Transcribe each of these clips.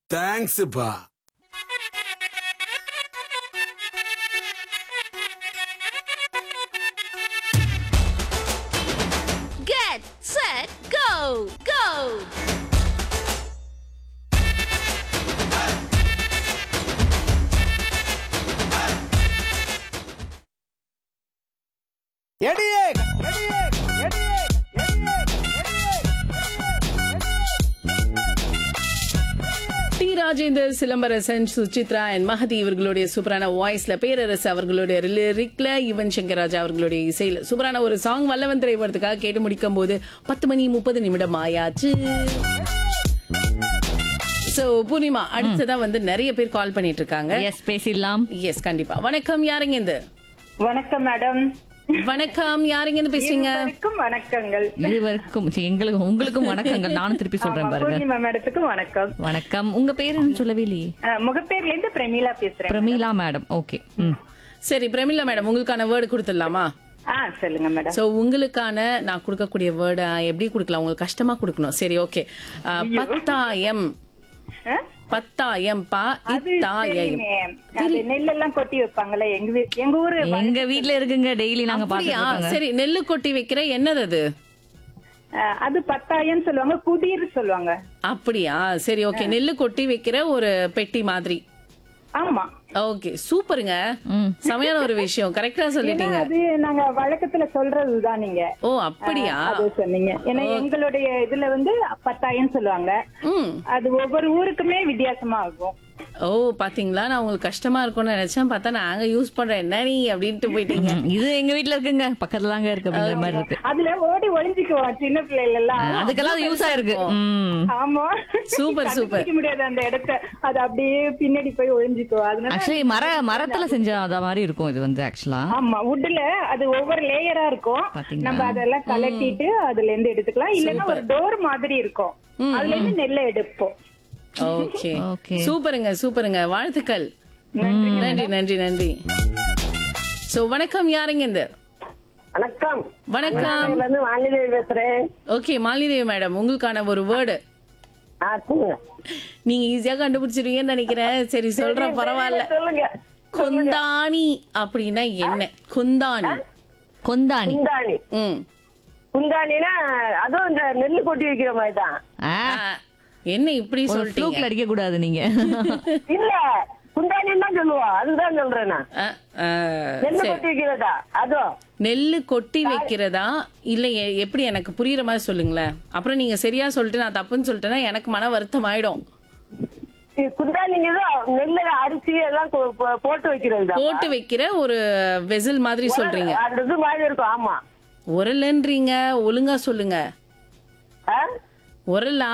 தேங்க்ஸ்ப்பா Get set go go எடியே எடியே எடியே டி ராஜேந்தர் சிலம்பரசன் சுசித்ரா அண்ட் மஹதி இவர்களுடைய சூப்பரான வாய்ஸ்ல பேரரசு அவர்களுடைய லிரிக்ல யுவன் சங்கர் ராஜா அவர்களுடைய இசையில சூப்பரான ஒரு சாங் வல்லவன் திரைப்படத்துக்காக கேட்டு முடிக்கும் போது பத்து மணி முப்பது நிமிடம் ஆயாச்சு சோ பூர்ணிமா அடுத்ததா வந்து நிறைய பேர் கால் பண்ணிட்டு இருக்காங்க எஸ் பேசிடலாம் எஸ் கண்டிப்பா வணக்கம் யாருங்க இந்த வணக்கம் மேடம் வணக்கம் யாருங்க இருந்து பேசுறீங்க இருவருக்கும் வணக்கங்கள் இருவருக்கும் சரி, எங்களுக்கு உங்களுக்கும் வணக்கங்கள் நானும் திருப்பி சொல்றேன் ஆமா, பாருங்க பூர்ணிமா மேடத்துக்கு வணக்கம் வணக்கம் உங்க பேர் என்ன சொல்லவே இல்லையே அஹ், முகப்பேர்ல இருந்து பிரமீளா பேசுறேன் பிரமீளா மேடம் ஓகே ம் சரி பிரமிளா மேடம் உங்களுக்கான வேர்டு கொடுத்துடலாமா ஆ சொல்லுங்க மேடம் சோ உங்களுக்கான நான் கொடுக்கக்கூடிய வேர்டை எப்படி கொடுக்கலாம் உங்களுக்கு கஷ்டமா கொடுக்கணும் சரி ஓகே பத்தாயம் அஹ்? பத்தாயம் பா அது இத்தாயம் சரிங்க. அது நெல்லெல்லாம் கொட்டி வைப்பாங்கல்ல எங்க வீ- எங்க ஊரு எங்க வீட்ல இருக்குங்க டெய்லி நாங்க அப்படியா பாத்துட்டு சரி நெல்லு கொட்டி வைக்கிற என்னது அது அஹ், அது பத்தாயம் சொல்லுவாங்க குடிர் சொல்லுவாங்க அப்படியா சரி ஓகே நெல்லு கொட்டி வைக்கிற ஒரு பெட்டி மாதிரி ஆமா ஓகே சூப்பருங்க ம். செமையான ஒரு விஷயம் கரெக்டா ஏன்னா சொல்லிட்டீங்க அது நாங்க வழக்கத்துல சொல்றதுதான் நீங்க ஓ அப்படியா அது சொன்னீங்க ஏன்னா எங்களுடைய இதுல வந்து பத்தாயம் சொல்லுவாங்க ம் அது ஒவ்வொரு ஊருக்குமே வித்தியாசமா இருக்கும் ஓ பாத்தீங்களா நான் உங்களுக்கு கஷ்டமா இருக்கும்னு நினைச்சேன் பார்த்தா நாங்க யூஸ் பண்றோம் என்ன நீ அப்படின்ட்டு போயிட்டீங்க ம், இது எங்க வீட்ல இருக்குங்க பக்கத்துல தாங்க இருக்கு அப்படிங்கிற மாதிரி இருக்கு அதுல ஓடி ஒளிஞ்சுக்குவோம் சின்ன பிள்ளைகள் எல்லாம் அதுக்கெல்லாம் யூஸ் ஆயிருக்கு ம் ஆமா சூப்பர், சூப்பர். கண்டுபிடிக்க முடியாது அந்த இடத்த அது அப்படியே பின்னாடி போய் ஒளிஞ்சுக்குவோம் அதனால ஆக்சுவலி மர மரத்துல செஞ்ச அத மாதிரி இருக்கும் இது வந்து ஆக்சுவலா ஆமா வுட்ல அது ஒவ்வொரு லேயரா இருக்கும் பாத்தீங்களா? நம்ம அதெல்லாம் கலட்டிட்டு அதுல இருந்து எடுத்துக்கலாம் இல்லன்னா ஒரு டோர் மாதிரி இருக்கும் அதுல இருந்து நெல்லை எடுப்போம் ஓகே Okay. சூப்பருங்க சூப்பருங்க வாழ்த்துக்கள் நன்றி நன்றி நன்றி சோ வணக்கம் யாருங்க இந்த வணக்கம் வணக்கம் இதுல இருந்து வானிலை பேசுறேன் ஓகே மாலிதேவி மேடம் உங்களுக்கான ஒரு வேர்டு ஆ, சொல்லுங்க நீங்க ஈஸியா கண்டுபிடிச்சிருவீங்கன்னு நினைக்கிறேன் சரி சொல்றேன் பரவாயில்ல சொல்லுங்க குந்தாணி அப்படின்னா என்ன குந்தாணி கொந்தாணி குந்தாணி ம் குந்தாணினா அதுவும் இந்த நெல்லு கொட்டி வைக்கிற மாதிரி தான் ஆ, ஆ, என்ன இப்படி ஒரு சொல்லிட்டீங்க ஃப்ளூக்ல அடிக்க கூடாது நீங்க இல்ல குந்தாணின்னு தான் சொல்லுவோம் அதுதான் சொல்றேன் நான் ஆ, ஆ, நெல்லு சரி கொட்டி வைக்கிறதா அதுவும் நெல்லு கொட்டி வைக்கிறதா இல்ல எ- எப்படி எனக்கு புரியுற மாதிரி சொல்லுங்களேன் அப்புறம் நீங்க சரியா சொல்லிட்டு நான் தப்புன்னு சொல்லிட்டேன்னா எனக்கு மன வருத்தம் ஆயிடும் இது குந்தாணிங்கிறது நெல்ல அரிசி எல்லாம் கொ- போ- போட்டு வைக்கிறது தான் போட்டு வைக்கிற ஒரு வெசில் மாதிரி சொல்றீங்க அந்த இது மாதிரி இருக்கும் ஆமா உரல்ன்றீங்க ஒழுங்கா சொல்லுங்க ஆ? உரலா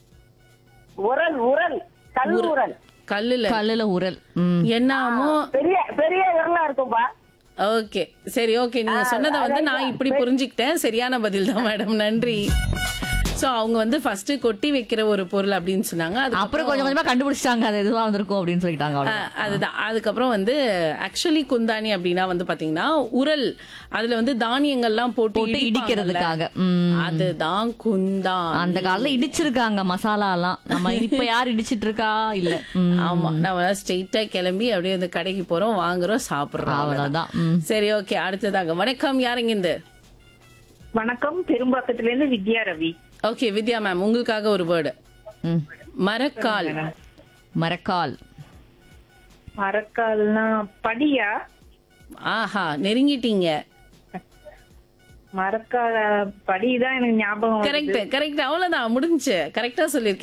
உரல் உரல் கல் உரல் கல்லுல கல்லுல உரல் ம் என்னாமோ பெரிய பெரிய உரலா இருக்கும்பா ஓகே சரி ஓகே நீங்க சொன்னதை வந்து நான் இப்படி புரிஞ்சுக்கிட்டேன் சரியான பதில் தான் மேடம் நன்றி சோ அவங்க வந்து ஃபர்ஸ்ட் கொட்டி வைக்கிற ஒரு பொருள் அப்படின்னு சொன்னாங்க அது அப்புறம் கொஞ்சம் கொஞ்சமா கண்டுபிடிச்சிட்டாங்க அது எதுவா வந்திருக்கும் அப்படின்னு சொல்லிட்டாங்க அவ்வளவு ஆ, அதுதான் அதுக்கப்புறம் வந்து ஆக்சுவலி குந்தாணி அப்படின்னா வந்து பாத்தீங்கன்னா உரல் அதுல வந்து தானியங்கள்லாம் போட்டு போட்டு இடிப்பாங்கல்ல. இடிக்கிறதுக்காக ம். அதுதான் குந்தான் அந்த காலத்துல இடிச்சிருக்காங்க மசாலா எல்லாம் நம்ம இப்ப யார் இடிச்சிட்டு இருக்கா இல்ல ம். ஆமா நம்ம ஸ்ட்ரெயிட்டா கிளம்பி அப்படியே அந்த கடைக்கு போறோம் வாங்குறோம் சாப்பிடுறோம் அவ்வளவுதான் ம். சரி ஓகே அடுத்ததாங்க வணக்கம் யாருங்க இந்த வணக்கம் பெரும்பாக்கத்துல இருந்து வித்யா ரவி ஓகே வித்யா மேம் உங்களுக்காக ஒரு வேர்டு ம். மரக்கால் மரக்கால் மரக்கால்னா படியா ஆஹா நெருங்கிட்டீங்க மரக்கால படிதான் எனக்கு ஞாபகம் வருது. கரெக்ட் கரெக்ட் அவ்வளவுதான் முடிஞ்சுச்சு கரெக்டா சொல்லிருக்கீங்க